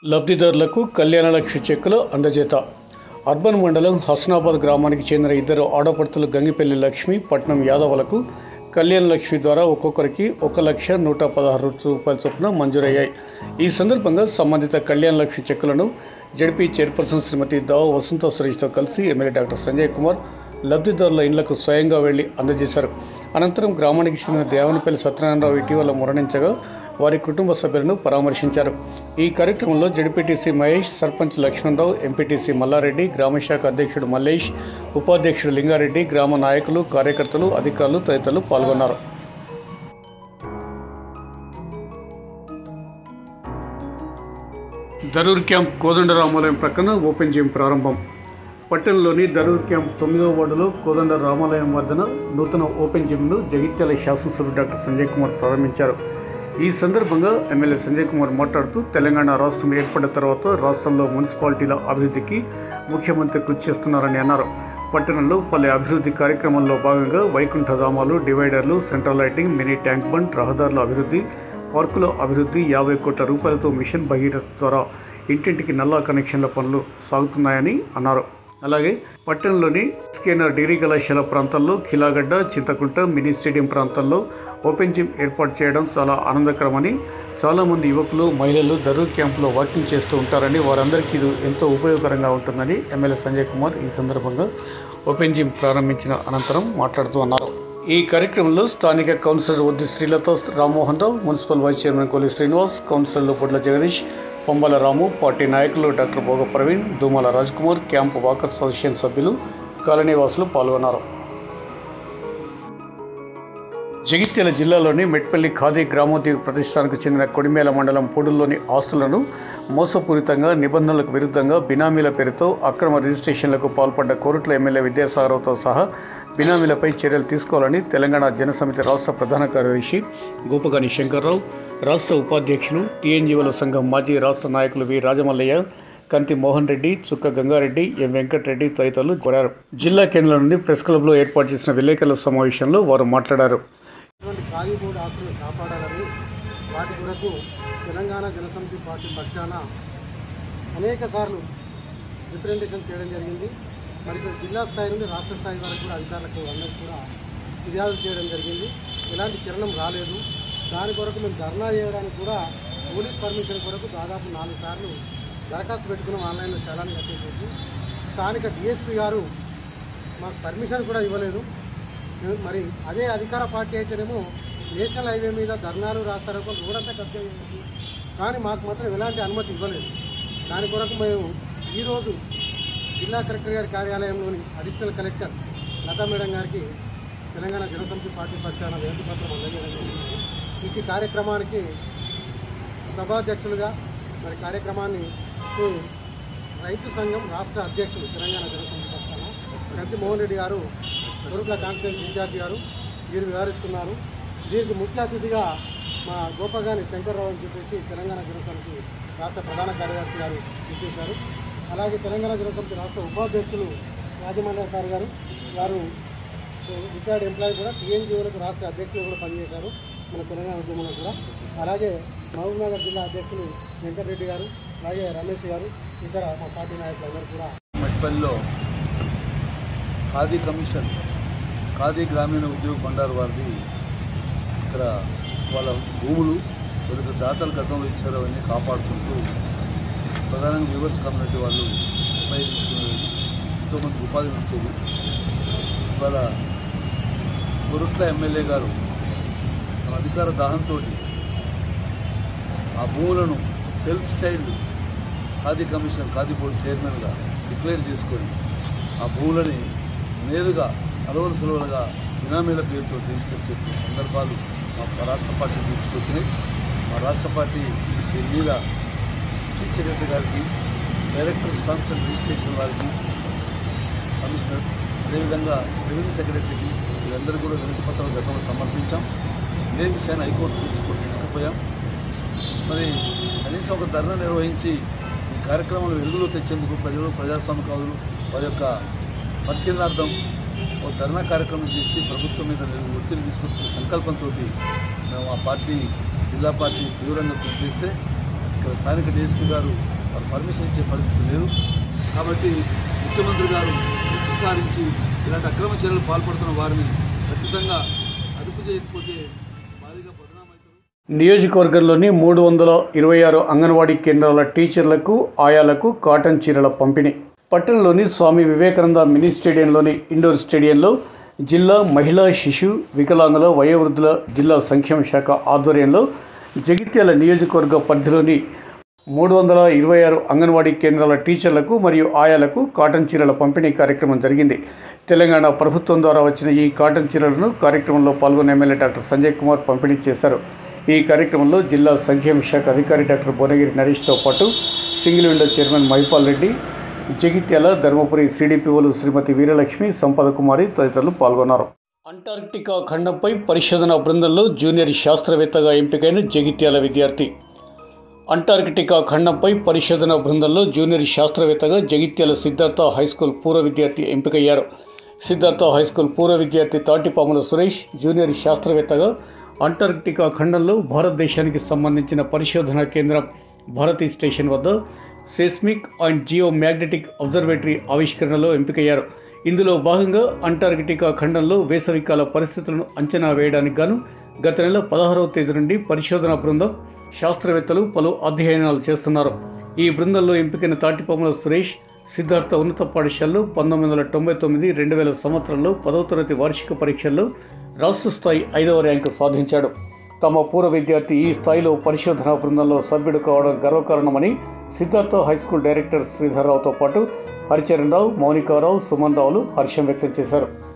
లబ్ధిదారులకు కళ్యాణలక్ష్మి చెక్కులు అందజేత అర్బన్ మండలం హస్నాబాద్ గ్రామానికి చెందిన ఇద్దరు ఆడపడుతులు గంగిపల్లి లక్ష్మి పట్నం యాదవులకు కళ్యాణ లక్ష్మి ద్వారా ఒక్కొక్కరికి ఒక లక్ష నూట పదహారు రూపాయల చొప్పున మంజూరయ్యాయి ఈ సందర్భంగా సంబంధిత కళ్యాణ లక్ష్మి చెక్కులను జడ్పీ చైర్పర్సన్ శ్రీమతి దావ వసంత సురేష్తో కలిసి ఎమ్మెల్యే డాక్టర్ సంజయ్ కుమార్ లబ్ధిదారుల ఇళ్లకు స్వయంగా వెళ్లి అందజేశారు అనంతరం గ్రామానికి చెందిన దేవనపల్లి సత్యనారాయణరావు ఇటీవల మరణించగా వారి కుటుంబ సభ్యులను పరామర్శించారు ఈ కార్యక్రమంలో జడ్పీటీసీ మహేష్ సర్పంచ్ లక్ష్మణరావు ఎంపీటీసీ మల్లారెడ్డి గ్రామశాఖ అధ్యక్షుడు మల్లేష్ ఉపాధ్యక్షుడు లింగారెడ్డి గ్రామ నాయకులు కార్యకర్తలు అధికారులు తదితరులు పాల్గొన్నారు దరూర్ క్యాంప్ కోదండ రామాలయం ప్రక్కన ఓపెన్ జిమ్ ప్రారంభం పట్టణంలోని దరూర్ క్యాంప్ తొమ్మిదవ వార్డులో కోదండ రామాలయం వద్దన నూతన ఓపెన్ జిమ్ను జగిత్యాల శాసనసభ్యుడు డాక్టర్ సంజయ్ కుమార్ ప్రారంభించారు ఈ సందర్భంగా ఎమ్మెల్యే సంజయ్ కుమార్ మాట్లాడుతూ తెలంగాణ రాష్ట్రం ఏర్పడిన తర్వాత రాష్ట్రంలో మున్సిపాలిటీల అభివృద్ధికి ముఖ్యమంత్రి కృషి చేస్తున్నారని అన్నారు పట్టణంలో పలు అభివృద్ధి కార్యక్రమాల్లో భాగంగా వైకుంఠ ధామాలు డివైడర్లు central lighting mini tank bund రహదారుల అభివృద్ధి పార్కుల అభివృద్ధి యాభై కోట్ల రూపాయలతో మిషన్ భగీరథ ద్వారా ఇంటింటికి నల్లా కనెక్షన్ల పనులు సాగుతున్నాయని అన్నారు అలాగే పట్టణంలోని స్కేనర్ డిగ్రీ కళాశాల ప్రాంతాల్లో ఖిలాగడ్డ చింతకుంట మినీ స్టేడియం ప్రాంతాల్లో ఓపెన్ జిమ్ ఏర్పాటు చేయడం చాలా ఆనందకరమని చాలామంది యువకులు మహిళలు దరూర్ క్యాంపులో వాకింగ్ చేస్తూ ఉంటారని వారందరికీ ఇది ఎంతో ఉపయోగకరంగా ఉంటుందని ఎమ్మెల్యే సంజయ్ కుమార్ ఈ సందర్భంగా ఓపెన్ జిమ్ ప్రారంభించిన అనంతరం మాట్లాడుతూ అన్నారు ఈ కార్యక్రమంలో స్థానిక కౌన్సిలర్ వద్ది శ్రీలతో Rammohan Rao municipal vice chairman Koli Srinivas కౌన్సిలర్లు బొడ్ల జగదీష్ పొంబల రాము పార్టీ నాయకులు doctor Bhoga Praveen Dumala Rajkumar camp walker association సభ్యులు కాలనీవాసులు పాల్గొన్నారు జగిత్యాల జిల్లాలోని మెట్పల్లి ఖాదీ గ్రామోద్యోగ ప్రతిష్టానికి చెందిన కొడిమేల మండలం పొడుల్లోని ఆస్తులను మోసపూరితంగా నిబంధనలకు విరుద్ధంగా బినామీల పేరుతో అక్రమ రిజిస్ట్రేషన్లకు పాల్పడ్డ కోరుట్ల ఎమ్మెల్యే విద్యాసాగర్తో సహా బినామీలపై చర్యలు తీసుకోవాలని తెలంగాణ జనసమితి రాష్ట్ర ప్రధాన కార్యదర్శి గోపగాని శంకర్రావు రాష్ట్ర ఉపాధ్యక్షులు టీఎన్జీఓల సంఘం మాజీ రాష్ట్ర నాయకులు వి రాజమల్లయ్య కంతి మోహన్ రెడ్డి చుక్క గంగారెడ్డి ఎం వెంకటరెడ్డి తదితరులు కోరారు జిల్లా కేంద్రం నుండి ప్రెస్ క్లబ్లో ఏర్పాటు చేసిన విలేకరుల సమావేశంలో వారు మాట్లాడారు ఇటువంటి ఖాళీ బోర్డు ఆస్తులను కాపాడాలని వాటి కొరకు తెలంగాణ జనసమితి పార్టీ పక్షాన అనేక సార్లు రిప్రజెంటేషన్ చేయడం జరిగింది మరి ఇక్కడ జిల్లా స్థాయి నుండి రాష్ట్ర స్థాయి వరకు కూడా అధికారులకు అందరికీ కూడా ఫిర్యాదులు చేయడం జరిగింది ఎలాంటి చరణం రాలేదు దాని కొరకు మేము ధర్నా చేయడానికి కూడా పోలీస్ పర్మిషన్ కొరకు దాదాపు నాలుగు సార్లు దరఖాస్తు పెట్టుకున్నాం ఆన్లైన్లో చలాన్ని కట్టేసేసి స్థానిక డిఎస్పీ గారు మాకు పర్మిషన్ కూడా ఇవ్వలేదు మరి అదే అధికార పార్టీ అయితేనేమో నేషనల్ హైవే మీద ధర్నాలు రాస్తారో రోడంతా కబ్జా చేసి కానీ మాకు మాత్రం ఎలాంటి అనుమతి ఇవ్వలేదు దాని కొరకు మేము ఈరోజు జిల్లా కలెక్టర్ గారి కార్యాలయంలోని అడిషనల్ కలెక్టర్ లతా మేడం గారికి తెలంగాణ జనసమితి పార్టీ పక్షాన వినతి పత్రం అందజేయడం జరిగింది ఈ కార్యక్రమానికి సభాధ్యక్షులుగా మరి కార్యక్రమాన్ని ఈ రైతు సంఘం రాష్ట్ర అధ్యక్షులు తెలంగాణ జనసమితి పక్షాన కంతి మోహన్ రెడ్డి గారు గురుకుల కాన్స్టిట్యూన్సీ ఇన్ఛార్జి గారు వీరు వ్యవహరిస్తున్నారు దీనికి ముఖ్య అతిథిగా మా గోపగాని శంకర్రావు అని చెప్పేసి తెలంగాణ జనసమితి రాష్ట్ర ప్రధాన కార్యదర్శి గారు ఇచ్చేశారు అలాగే తెలంగాణ జనసమితి రాష్ట్ర ఉపాధ్యక్షులు రాజమల్ల సార్ గారు వారు రిటైర్డ్ ఎంప్లాయీ కూడా టీఎన్జీఓలకు రాష్ట్ర అధ్యక్షులు కూడా పనిచేశారు మన తెలంగాణ ఉద్యమంలో కూడా అలాగే మహబూబ్నగర్ జిల్లా అధ్యక్షులు వెంకటరెడ్డి గారు అలాగే రమేష్ గారు ఇతర మా పార్టీ నాయకులు అందరూ కూడా మెట్పల్లిలో ఖాదీ కమిషన్ ఖాదీ గ్రామీణ ఉద్యోగ బండారు వారిది ఇక్కడ వాళ్ళ భూములు కొద్దిగా దాతలు గతంలో ఇచ్చారు అవన్నీ కాపాడుకుంటూ ప్రధానంగా వివర్స్ కమ్యూనిటీ వాళ్ళు ఉపయోగించుకునేది ఎంతోమంది ఉపాధి వచ్చేది ఇవాళ కొరుట్ల ఎమ్మెల్యే గారు తన అధికార దాహంతో ఆ భూములను self style khadi commission khadi board చైర్మన్గా డిక్లేర్ చేసుకొని ఆ భూములని నేరుగా అలవలు సులవలుగా బినామీల పేరుతో రిజిస్టర్ చేసిన సందర్భాలు మా రాష్ట్ర పార్టీ తీసుకొచ్చినాయి మా రాష్ట్ర పార్టీ దీని మీద చీఫ్ సెక్రటరీ గారికి డైరెక్టర్ స్టాంప్స్ అండ్ రిజిస్ట్రేషన్ వారికి కమిషనర్ అదేవిధంగా రెవెన్యూ సెక్రటరీకి వీరందరూ కూడా వినతి పత్రాలు గతంలో సమర్పించాం ఇదే విషయాన్ని హైకోర్టు దృష్టికి కూడా తీసుకుపోయాం మరి కనీసం ఒక ధర్నా నిర్వహించి ఈ కార్యక్రమాలు వెలుగులో తెచ్చేందుకు ప్రజలు ప్రజాస్వామికవాదులు వారి యొక్క పరిశీలనార్థం ఒక ధర్నా కార్యక్రమం చేసి ప్రభుత్వం మీద ఒత్తిడి తీసుకొచ్చిన సంకల్పంతో మేము ఆ పార్టీ జిల్లా పార్టీ తీవ్రంగా కృషి చేస్తే ఇక్కడ స్థానిక డీఎస్పీ గారు వారు పర్మిషన్ ఇచ్చే పరిస్థితి లేదు కాబట్టి ముఖ్యమంత్రి గారు దృష్టి సారించి ఇలాంటి అక్రమ చర్యలు పాల్పడుతున్న వారిని ఖచ్చితంగా అదుపు చేయకపోతే భారీగా బదనామవుతారు నియోజకవర్గంలోని మూడు వందల ఇరవై ఆరు అంగన్వాడీ కేంద్రాల టీచర్లకు ఆయాలకు కాటన్ చీరల పంపిణీ పట్టణంలోని స్వామి వివేకానంద మినీ స్టేడియంలోని ఇండోర్ స్టేడియంలో జిల్లా మహిళా శిశు వికలాంగుల వయోవృద్ధుల జిల్లా సంక్షేమ శాఖ ఆధ్వర్యంలో జగిత్యాల నియోజకవర్గ పరిధిలోని మూడు వందల ఇరవై ఆరు అంగన్వాడీ కేంద్రాల టీచర్లకు మరియు ఆయాలకు కాటన్ చీరల పంపిణీ కార్యక్రమం జరిగింది తెలంగాణ ప్రభుత్వం ద్వారా వచ్చిన ఈ కాటన్ చీరలను కార్యక్రమంలో పాల్గొన్న ఎమ్మెల్యే డాక్టర్ సంజయ్ కుమార్ పంపిణీ చేశారు ఈ కార్యక్రమంలో జిల్లా సంక్షేమ శాఖ అధికారి డాక్టర్ భువనగిరి నరేష్తో పాటు single window chairman Mahipal Reddy Jagtial Dharmapuri సిడిపిఓలు శ్రీమతి వీరలక్ష్మి సంపద కుమారి తదితరులు పాల్గొన్నారు అంటార్క్టికా ఖండంపై పరిశోధన బృందంలో జూనియర్ శాస్త్రవేత్తగా ఎంపికైన జగిత్యాల విద్యార్థి అంటార్కిటికా ఖండంపై పరిశోధన బృందంలో జూనియర్ శాస్త్రవేత్తగా జగిత్యాల సిద్ధార్థ హైస్కూల్ పూర్వ విద్యార్థి ఎంపికయ్యారు సిద్ధార్థ హైస్కూల్ పూర్వ విద్యార్థి తాటిపాముల సురేష్ జూనియర్ శాస్త్రవేత్తగా అంటార్కిటికా ఖండంలో భారతదేశానికి సంబంధించిన పరిశోధనా కేంద్రం భారతీ స్టేషన్ వద్ద seismic and geomagnetic observatory ఆవిష్కరణలో ఎంపికయ్యారు ఇందులో భాగంగా అంటార్కిటికా ఖండంలో వేసవికాల పరిస్థితులను అంచనా వేయడానికి గాను గత నెల పదహారవ తేదీ నుండి పరిశోధనా బృందం శాస్త్రవేత్తలు పలు అధ్యయనాలు చేస్తున్నారు ఈ బృందంలో ఎంపికైన తాటిపాముల సురేష్ సిద్ధార్థ ఉన్నత పాఠశాలలో పంతొమ్మిది వందల తొంభై తొమ్మిది రెండు వేల సంవత్సరంలో పదవ తరగతి వార్షిక పరీక్షల్లో రాష్ట్ర స్థాయి ఐదవ ర్యాంకు సాధించాడు తమ పూర్వ విద్యార్థి ఈ స్థాయిలో పరిశోధనా బృందంలో సభ్యుడు కావడం గర్వకారణమని సిద్ధార్థ హైస్కూల్ డైరెక్టర్ శ్రీధర్రావుతో పాటు హరిచరణ్ రావు మౌనికారావు సుమన్ రావులు హర్షం వ్యక్తం చేశారు